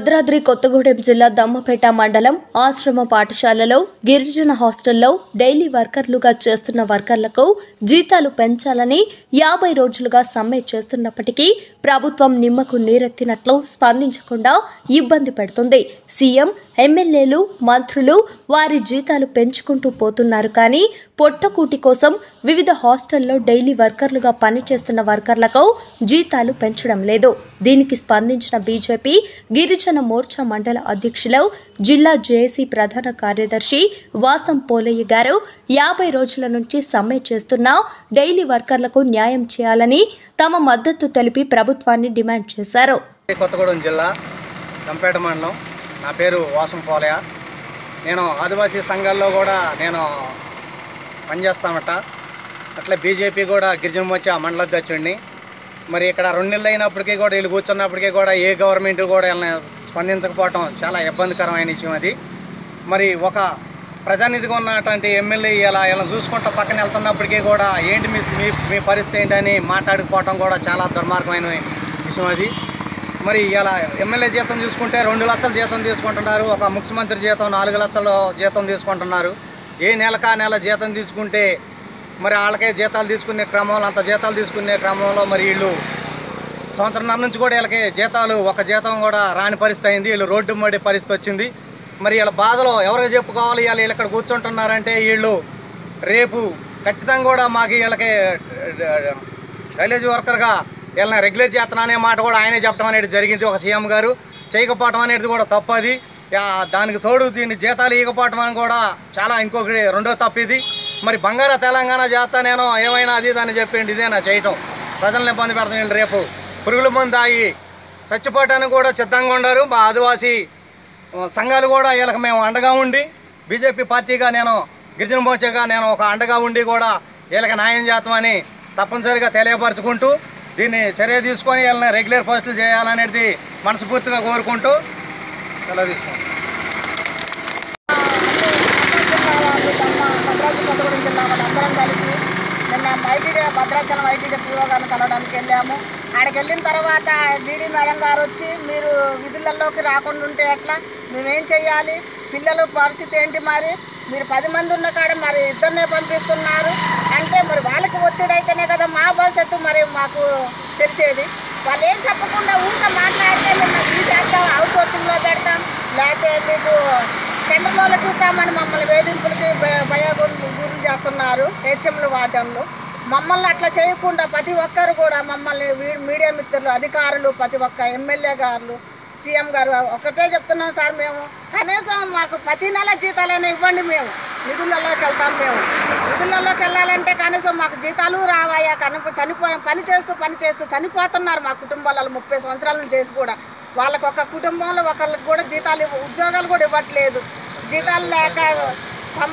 భద్రాద్రి కొత్తగూడెం జిల్లా దమ్మపేట మండలం ఆశ్రమ పాఠశాలలో గిరిజన హాస్టల్లో డైలీ వర్కర్లుగా చేస్తున్న వర్కర్లకు జీతాలు పెంచాలని యాభై రోజులుగా సమ్మె చేస్తున్నప్పటికీ ప్రభుత్వం నిమ్మకు నీరెత్తినట్లు స్పందించకుండా ఇబ్బంది పెడుతుంది సీఎం ఎమ్మెల్యేలు మంత్రులు వారి జీతాలు పెంచుకుంటూ పోతున్నారు కానీ పొట్టకూటి కోసం వివిధ హాస్టల్లో డైలీ వర్కర్లుగా పనిచేస్తున్న వర్కర్లకు జీతాలు పెంచడం లేదు దీనికి స్పందించిన బీజేపీ గిరిజన మోర్చా మండల అధ్యక్షులు జిల్లా జేఏసీ ప్రధాన కార్యదర్శి వాసం పోలయ్య గారు యాభై రోజుల నుంచి సమ్మె చేస్తున్న డైలీ వర్కర్లకు న్యాయం చేయాలని తమ మద్దతు తెలిపి ప్రభుత్వాన్ని డిమాండ్ చేశారు కొత్తగూడెం జిల్లా గంపేట మండలం నా పేరు వాసం పోలయ నేను ఆదివాసీ సంఘాల్లో కూడా నేను పనిచేస్తామట అట్లే బీజేపీ కూడా గిరిజన మోర్చా మండల అధ్యక్షుడిని మరి ఇక్కడ రెండు నెలలు అయినప్పటికీ కూడా వీళ్ళు కూర్చున్నప్పటికీ కూడా ఏ గవర్నమెంట్ కూడా వీళ్ళని స్పందించకపోవటం చాలా ఇబ్బందికరమైన విషయం అది మరి ఒక ప్రజానిధిగా ఉన్నటువంటి ఎమ్మెల్యే ఇలా ఇలా చూసుకుంటూ పక్కన వెళ్తున్నప్పటికీ కూడా ఏంటి మీ మీ మీ పరిస్థితి ఏంటని మాట్లాడుకోవటం కూడా చాలా దుర్మార్గమైన విషయం అది మరి ఇలా ఎమ్మెల్యే జీతం చూసుకుంటే రెండు లక్షల జీతం తీసుకుంటున్నారు ఒక ముఖ్యమంత్రి జీతం నాలుగు లక్షల జీతం తీసుకుంటున్నారు ఏ నెలకా నెల జీతం తీసుకుంటే మరి వాళ్ళకే జీతాలు తీసుకునే క్రమంలో అంత జీతాలు తీసుకునే క్రమంలో మరి వీళ్ళు సంవత్సరంన్నర నుంచి కూడా వీళ్ళకి జీతాలు ఒక జీతం కూడా రాని పరిస్థితి అయింది వీళ్ళు రోడ్డు మడి పరిస్థితి వచ్చింది మరి వీళ్ళ బాధలో ఎవరికి చెప్పుకోవాలి వీళ్ళు వీళ్ళు ఇక్కడ కూర్చుంటున్నారంటే వీళ్ళు రేపు ఖచ్చితంగా కూడా మాకు వీళ్ళకి రైలేజ్ వర్కర్గా వీళ్ళని రెగ్యులేట్ చేస్తున్నా అనే మాట కూడా ఆయనే చెప్పడం అనేది జరిగింది ఒక సీఎం గారు చేయకపోవటం అనేది కూడా తప్పది యా, దానికి తోడు దీన్ని జీతాలు ఇవ్వకపోవటం అని కూడా చాలా ఇంకొకటి రెండో తప్పు ఇది మరి బంగారు తెలంగాణ చేస్తా నేను ఏమైనా అది అని చెప్పిండి ఇదేనా చేయటం ప్రజల్ని ఇబ్బంది పెడతాం వీళ్ళు రేపు పురుగుల మందు ఆగి చచ్చిపోవటానికి కూడా సిద్ధంగా ఉన్నారు మా ఆదివాసీ ఆ, సంఘాలు కూడా వీళ్ళకి మేము అండగా ఉండి బీజేపీ పార్టీగా నేను గిరిజన మోర్చాగా నేను ఒక అండగా ఉండి కూడా వీళ్ళకి న్యాయం చేస్తామని తప్పనిసరిగా తెలియపరచుకుంటూ దీన్ని చర్య తీసుకొని వీళ్ళని రెగ్యులర్ పోస్టులు చేయాలనేది మనస్ఫూర్తిగా కోరుకుంటూ సెలవు తీసుకుంటాం జిల్లా వాళ్ళు తమ భద్రాద్రి కొత్తగూడెం జిల్లా వాళ్ళు అందరం కలిసి నిన్న ఐటీడీ భద్రాచలం ఐటీడీ పీఓ గారిని కలవడానికి వెళ్ళాము ఆడికి వెళ్ళిన తర్వాత డీడీ మేడం గారు వచ్చి మీరు విధులలోకి రాకుండా ఉంటే ఎట్లా మేమేం చెయ్యాలి పిల్లల పరిస్థితి ఏంటి మరి మీరు పది మంది ఉన్న కాడ మరి ఇద్దరినే పంపిస్తున్నారు అంటే మరి వాళ్ళకి ఒత్తిడి అయితేనే కదా మా భవిష్యత్తు మరి మాకు తెలిసేది వాళ్ళు ఏం చెప్పకుండా ఊరికే మాట్లాడితే మిమ్మల్ని తీసేస్తాం అవుట్ సోర్సింగ్లో పెడతాం లేకపోతే మీకు టెండర్లోకి ఇస్తామని మమ్మల్ని వేధింపులకి భయ- భయ గురు గురులు చేస్తున్నారు హెచ్ఎంలు వాడడంలో మమ్మల్ని అట్లా చేయకుండా ప్రతి ఒక్కరు కూడా మమ్మల్ని వీ- మీడియా మిత్రులు అధికారులు ప్రతి ఒక్క ఎమ్మెల్యే గారు సీఎం గారు ఒకటే చెప్తున్నాం సార్ మేము కనీసం మాకు ప్రతి నెల జీతాలైనా ఇవ్వండి మేము నిధులలోకి వెళ్తాం మేము నిధులలోకి వెళ్ళాలంటే కనీసం మాకు జీతాలు రావాయా కనుక చనిపోయాం పని చేస్తూ పని చేస్తూ చనిపోతున్నారు మా కుటుంబాలలో ముప్పై సంవత్సరాల నుంచి చేసి కూడా వాళ్ళకి ఒక కుటుంబంలో ఒకళ్ళకి కూడా జీతాలు ఇవ్వ- ఉద్యోగాలు కూడా ఇవ్వట్లేదు జీతాలు లేక సమ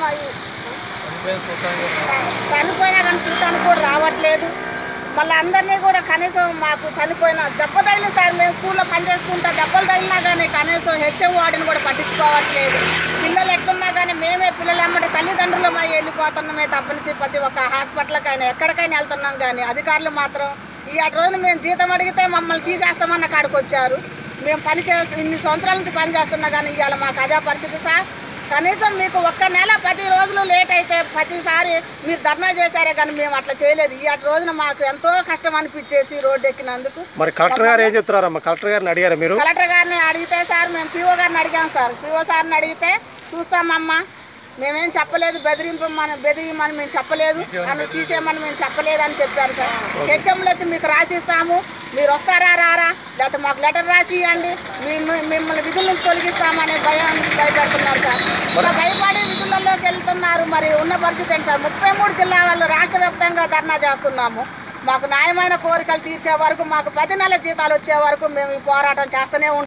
చ- చనిపోయినా కానీ చూడటానికి కూడా రావట్లేదు మళ్ళీ అందరినీ కూడా కనీసం మాకు చనిపోయిన దెబ్బ తగిలిన సార్ మేము స్కూల్లో పని చేసుకుంటా దెబ్బలు తగిలినా కానీ కనీసం హెచ్ఎం వార్డుని కూడా పట్టించుకోవట్లేదు పిల్లలు ఎట్లున్నా కానీ మేమే పిల్లలు అమ్మటి తల్లిదండ్రులమై వెళ్ళిపోతున్నామే తప్పనిచ్చి ప్రతి ఒక్క హాస్పిటల్కైనా ఎక్కడికైనా వెళ్తున్నాం కానీ అధికారులు మాత్రం ఈ అటు రోజున మేము జీతం అడిగితే మమ్మల్ని తీసేస్తామన్న కాడికి వచ్చారు మేము పని చే ఇన్ని సంవత్సరాల నుంచి పని చేస్తున్నా కానీ ఇవాళ మాకు అదే పరిస్థితి సార్ కనీసం మీకు ఒక్క నెల పది రోజులు లేట్ అయితే ప్రతిసారి మీరు ధర్నా చేశారే కానీ మేము అట్లా చేయలేదు ఈ అటు రోజున మాకు ఎంతో కష్టం అనిపించేసి రోడ్డు ఎక్కినందుకు మరి కలెక్టర్ గారు ఏం చెప్తున్నారమ్మా కలెక్టర్ గారిని అడిగారా మీరు కలెక్టర్ గారిని అడిగితే సార్ మేము పిఓ గారిని అడిగాం సార్ పిఓ సార్ని అడిగితే చూస్తామమ్మా మేమేం చెప్పలేదు బెదిరింపు మన బెదిరియమని మేము చెప్పలేదు అని తీసేయమని మేము చెప్పలేదు అని చెప్పారు సార్ హెచ్ఎంలు వచ్చి మీకు రాసిస్తాము మీరు వస్తారా రారా లేకపోతే మాకు లెటర్ రాసి ఇవ్వండి మేము మిమ్మల్ని విధుల నుంచి తొలగిస్తామని భయం భయపెడుతున్నారు సార్ ఇలా భయపడి విధులలోకి వెళ్తున్నారు మరి ఉన్న పరిస్థితి ఏంటి సార్ ముప్పై మూడు జిల్లా వాళ్ళు రాష్ట్ర వ్యాప్తంగా ధర్నా చేస్తున్నాము మాకు న్యాయమైన కోరికలు తీర్చే వరకు మాకు పది నెలల జీతాలు వచ్చే వరకు మేము ఈ పోరాటం చేస్తూనే ఉంటాం